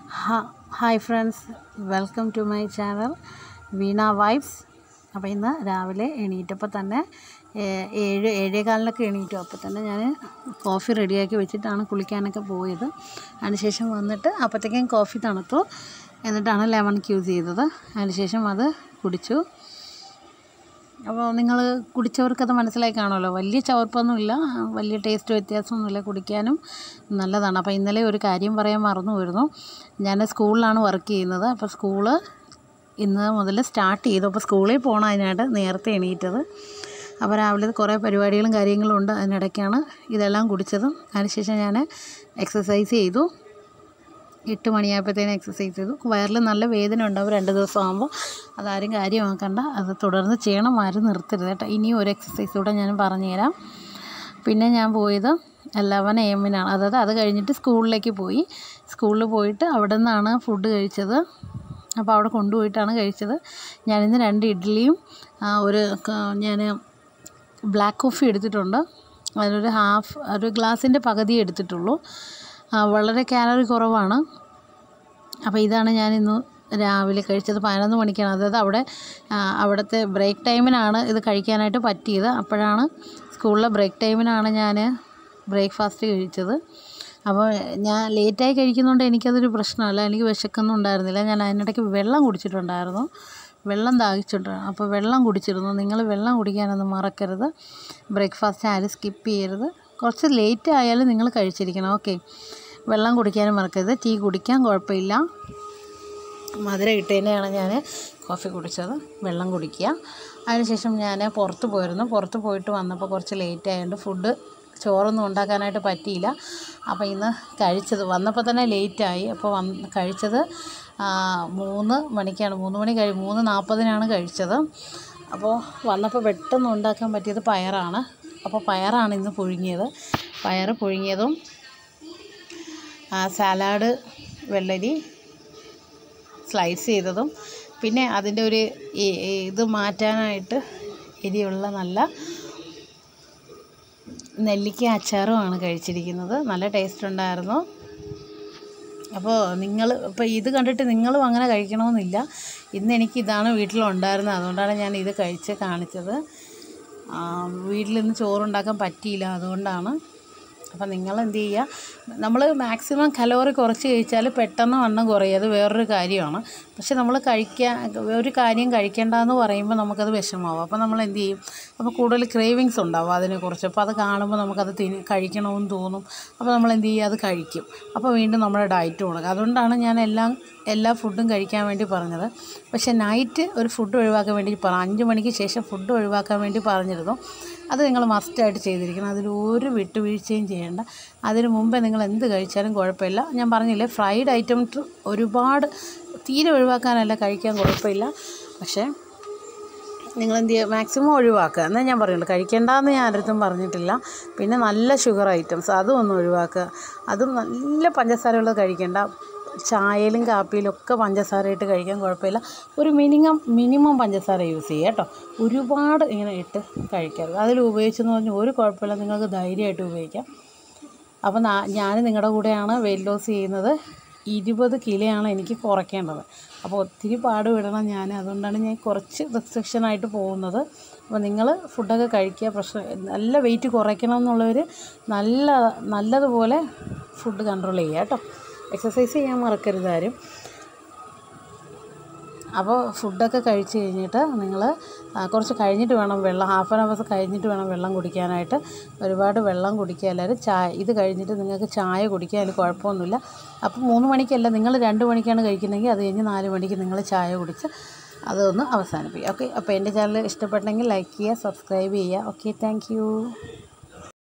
hi friends welcome to my channel Veena vibes അപ്പോൾ ഇന്ന് രാവിലെ എണീറ്റപ്പോൾ തന്നെ ഏ- ഏഴ് ഏഴേകാലിനൊക്കെ എണീറ്റു അപ്പോൾ തന്നെ ഞാൻ കോഫി റെഡിയാക്കി വെച്ചിട്ടാണ് കുളിക്കാനൊക്കെ പോയത് അതിനുശേഷം വന്നിട്ട് അപ്പോഴത്തേക്കും കോഫി തണുത്തു എന്നിട്ടാണ് ലെമൺ ക്യൂസ് ചെയ്തത് അതിനുശേഷം അത് കുടിച്ചു അപ്പോൾ നിങ്ങൾ കുടിച്ചവർക്കത് മനസ്സിലായി കാണുമല്ലോ വലിയ ചവർപ്പൊന്നുമില്ല വലിയ ടേസ്റ്റ് വ്യത്യാസമൊന്നുമില്ല കുടിക്കാനും നല്ലതാണ് അപ്പോൾ ഇന്നലെ ഒരു കാര്യം പറയാൻ മറന്നു പോയിരുന്നു ഞാൻ സ്കൂളിലാണ് വർക്ക് ചെയ്യുന്നത് അപ്പോൾ സ്കൂള് ഇന്ന് മുതൽ സ്റ്റാർട്ട് ചെയ്തു അപ്പോൾ സ്കൂളിൽ പോകണം അതിനായിട്ട് നേരത്തെ എണീറ്റത് അപ്പോൾ രാവിലെ കുറേ പരിപാടികളും കാര്യങ്ങളും ഉണ്ട് അതിനിടയ്ക്കാണ് ഇതെല്ലാം കുടിച്ചതും അതിനുശേഷം ഞാൻ എക്സസൈസ് ചെയ്തു എട്ട് മണിയായപ്പോഴത്തേനും എക്സസൈസ് ചെയ്തു വയറിൽ നല്ല വേദന ഉണ്ടാവും രണ്ട് ദിവസം ആകുമ്പോൾ അതാരും കാര്യമാക്കണ്ട അത് തുടർന്ന് ചെയ്യണം ആരും നിർത്തരുത് കേട്ടോ ഇനിയും ഒരു എക്സസൈസ് കൂടെ ഞാൻ പറഞ്ഞുതരാം പിന്നെ ഞാൻ പോയത് ലെവൻ എ എമ്മിനാണ് അതായത് അത് കഴിഞ്ഞിട്ട് സ്കൂളിലേക്ക് പോയി സ്കൂളിൽ പോയിട്ട് അവിടെ നിന്നാണ് ഫുഡ് കഴിച്ചത് അപ്പോൾ അവിടെ കൊണ്ടുപോയിട്ടാണ് കഴിച്ചത് ഞാനിന്ന് രണ്ട് ഇഡ്ഡലിയും ആ, ഒരു ഞാൻ ബ്ലാക്ക് കോഫി എടുത്തിട്ടുണ്ട് അതിലൊരു ഹാഫ് ഒരു ഗ്ലാസിൻ്റെ പകുതി എടുത്തിട്ടുള്ളൂ ആ, വളരെ കാലറി കുറവാണ് അപ്പോൾ ഇതാണ് ഞാൻ ഇന്ന് രാവിലെ കഴിച്ചത് പതിനൊന്ന് മണിക്കാണ് അതായത് അവിടെ ആ, അവിടുത്തെ ബ്രേക്ക് ടൈമിനാണ് ഇത് കഴിക്കാനായിട്ട് പറ്റിയത് അപ്പോഴാണ് സ്കൂളിലെ ബ്രേക്ക് ടൈമിനാണ് ഞാൻ ബ്രേക്ക്ഫാസ്റ്റ് കഴിച്ചത് അപ്പോൾ ഞാൻ ലേറ്റായി കഴിക്കുന്നതുകൊണ്ട് എനിക്കതൊരു പ്രശ്നമല്ല എനിക്ക് വിശക്കുന്നുണ്ടായിരുന്നില്ല ഞാൻ അതിനിടയ്ക്ക് വെള്ളം കുടിച്ചിട്ടുണ്ടായിരുന്നു വെള്ളം ദാഹിച്ചിട്ടുണ്ട് അപ്പോൾ വെള്ളം കുടിച്ചിരുന്നു നിങ്ങൾ വെള്ളം കുടിക്കാനൊന്നും മറക്കരുത് ബ്രേക്ക്ഫാസ്റ്റ് ആരും സ്കിപ്പ് ചെയ്യരുത് കുറച്ച് ലേറ്റ് ആയാലും നിങ്ങൾ കഴിച്ചിരിക്കണം ഓക്കെ വെള്ളം കുടിക്കാനും മറക്കരുത് ടീ കുടിക്കാൻ കുഴപ്പമില്ല മധുരം ഇട്ടതിനെയാണ് ഞാൻ കോഫി കുടിച്ചത് വെള്ളം കുടിക്കുക അതിനുശേഷം ഞാൻ പുറത്ത് പോയിരുന്നു പുറത്ത് പോയിട്ട് വന്നപ്പോൾ കുറച്ച് ലേറ്റ് ആയതുകൊണ്ട് ഫുഡ് ചോറൊന്നും ഉണ്ടാക്കാനായിട്ട് പറ്റിയില്ല അപ്പോൾ ഇന്ന് കഴിച്ചത് വന്നപ്പോൾ തന്നെ ലേറ്റായി അപ്പോൾ വന്ന് കഴിച്ചത് ആ, മൂന്ന് മണിക്കാണ് മൂന്ന് മണി കഴി മൂന്ന് നാൽപ്പതിനാണ് കഴിച്ചത് അപ്പോൾ വന്നപ്പോൾ പെട്ടെന്ന് ഉണ്ടാക്കാൻ പറ്റിയത് പയറാണ് അപ്പോൾ പയറാണ് ഇന്ന് പുഴുങ്ങിയത് പയർ പുഴുങ്ങിയതും ആ, സാലാഡ് വെള്ളരി സ്ലൈസ് ചെയ്തതും പിന്നെ അതിൻ്റെ ഒരു ഈ- ഈ ഇത് മാറ്റാനായിട്ട് എരിയുള്ള നല്ല നെല്ലിക്ക അച്ചാറുമാണ് കഴിച്ചിരിക്കുന്നത് നല്ല ടേസ്റ്റ് ഉണ്ടായിരുന്നു അപ്പോൾ നിങ്ങൾ ഇപ്പോൾ ഇത് കണ്ടിട്ട് നിങ്ങളും അങ്ങനെ കഴിക്കണമെന്നില്ല ഇന്ന് എനിക്ക് ഇതാണ് വീട്ടിലുണ്ടായിരുന്നത് അതുകൊണ്ടാണ് ഞാൻ ഇത് കഴിച്ച് കാണിച്ചത് ആ, വീട്ടിൽ നിന്ന് ചോറുണ്ടാക്കാൻ പറ്റിയില്ല അതുകൊണ്ടാണ് അപ്പം നിങ്ങൾ എന്ത് ചെയ്യുക നമ്മൾ മാക്സിമം കലോറി കുറച്ച് കഴിച്ചാൽ പെട്ടെന്ന് വണ്ണം കുറയും അത് വേറൊരു കാര്യമാണ് പക്ഷെ നമ്മൾ കഴിക്കാൻ ഒരു കാര്യം കഴിക്കേണ്ടെന്ന് പറയുമ്പോൾ നമുക്കത് വിഷമാവും അപ്പോൾ നമ്മൾ എന്ത് ചെയ്യും അപ്പോൾ കൂടുതൽ ക്രേവിങ്സ് ഉണ്ടാവും അതിനെക്കുറിച്ച് അപ്പോൾ അത് കാണുമ്പോൾ നമുക്കത് തിന് കഴിക്കണമെന്ന് തോന്നും അപ്പോൾ നമ്മൾ എന്ത് ചെയ്യുക അത് കഴിക്കും അപ്പോൾ വീണ്ടും നമ്മുടെ ഡയറ്റ് കൊടുക്കുക അതുകൊണ്ടാണ് ഞാൻ എല്ലാം എല്ലാ ഫുഡും കഴിക്കാൻ വേണ്ടി പറഞ്ഞത് പക്ഷേ നൈറ്റ് ഒരു ഫുഡ് ഒഴിവാക്കാൻ വേണ്ടി പറ അഞ്ച് മണിക്ക് ശേഷം ഫുഡ് ഒഴിവാക്കാൻ വേണ്ടി പറഞ്ഞിരുന്നു അത് നിങ്ങൾ മസ്റ്റായിട്ട് ചെയ്തിരിക്കണം അതിൽ ഒരു വിട്ടുവീഴ്ചയും ചെയ്യേണ്ട അതിന് മുമ്പേ നിങ്ങൾ എന്ത് കഴിച്ചാലും കുഴപ്പമില്ല ഞാൻ പറഞ്ഞില്ലേ ഫ്രൈഡ് ഐറ്റം ഒരുപാട് തീരെ ഒഴിവാക്കാനല്ല കഴിക്കാൻ കുഴപ്പമില്ല പക്ഷേ നിങ്ങൾ എന്ത് ചെയ്യുക മാക്സിമം ഒഴിവാക്കുക എന്നേ ഞാൻ പറയുള്ളൂ കഴിക്കേണ്ടെന്ന് ഞാൻ ആരടുത്തും പറഞ്ഞിട്ടില്ല പിന്നെ നല്ല ഷുഗർ ഐറ്റംസ് അതും ഒന്ന് ഒഴിവാക്കുക അതും നല്ല പഞ്ചസാരയുള്ളത് കഴിക്കേണ്ട ചായയിലും കാപ്പിയിലും ഒക്കെ പഞ്ചസാര ഇട്ട് കഴിക്കാൻ കുഴപ്പമില്ല ഒരു മിനിമം മിനിമം പഞ്ചസാര യൂസ് ചെയ്യുക കേട്ടോ ഒരുപാട് ഇങ്ങനെ ഇട്ട് കഴിക്കരുത് അതിൽ ഉപയോഗിച്ചെന്ന് പറഞ്ഞാൽ ഒരു കുഴപ്പമില്ല നിങ്ങൾക്ക് ധൈര്യമായിട്ട് ഉപയോഗിക്കാം അപ്പോൾ ഞാൻ നിങ്ങളുടെ കൂടെയാണ് വെയിറ്റ് ലോസ് ചെയ്യുന്നത് ഇരുപത് കിലോയാണ് എനിക്ക് കുറയ്ക്കേണ്ടത് അപ്പോൾ ഒത്തിരി പാടുപെടണം ഞാൻ അതുകൊണ്ടാണ് ഞാൻ കുറച്ച് റിസ്ട്രിക്ഷനായിട്ട് പോകുന്നത് അപ്പോൾ നിങ്ങൾ ഫുഡൊക്കെ കഴിക്കുക പ്രശ്നം നല്ല വെയിറ്റ് കുറയ്ക്കണം എന്നുള്ളവർ നല്ല നല്ലതുപോലെ ഫുഡ് കൺട്രോൾ ചെയ്യുക കേട്ടോ എക്സസൈസ് ചെയ്യാൻ മറക്കരുത് ആരും അപ്പോൾ ഫുഡൊക്കെ കഴിച്ച് കഴിഞ്ഞിട്ട് നിങ്ങൾ കുറച്ച് കഴിഞ്ഞിട്ട് വേണം വെള്ളം ഹാഫ് ആൻ അവേഴ്സ് കഴിഞ്ഞിട്ട് വേണം വെള്ളം കുടിക്കാനായിട്ട് ഒരുപാട് വെള്ളം കുടിക്കുക എല്ലാവരും ചായ ഇത് കഴിഞ്ഞിട്ട് നിങ്ങൾക്ക് ചായ കുടിക്കുക അതിൽ കുഴപ്പമൊന്നുമില്ല അപ്പോൾ മൂന്ന് മണിക്കല്ല നിങ്ങൾ രണ്ട് മണിക്കാണ് കഴിക്കുന്നതെങ്കിൽ അത് കഴിഞ്ഞ് നാല് മണിക്ക് നിങ്ങൾ ചായ കുടിച്ച് അതൊന്ന് അവസാനിപ്പിക്കുക ഓക്കെ അപ്പോൾ എൻ്റെ ചാനൽ ഇഷ്ടപ്പെട്ടെങ്കിൽ ലൈക്ക് ചെയ്യുക സബ്സ്ക്രൈബ് ചെയ്യുക ഓക്കെ താങ്ക്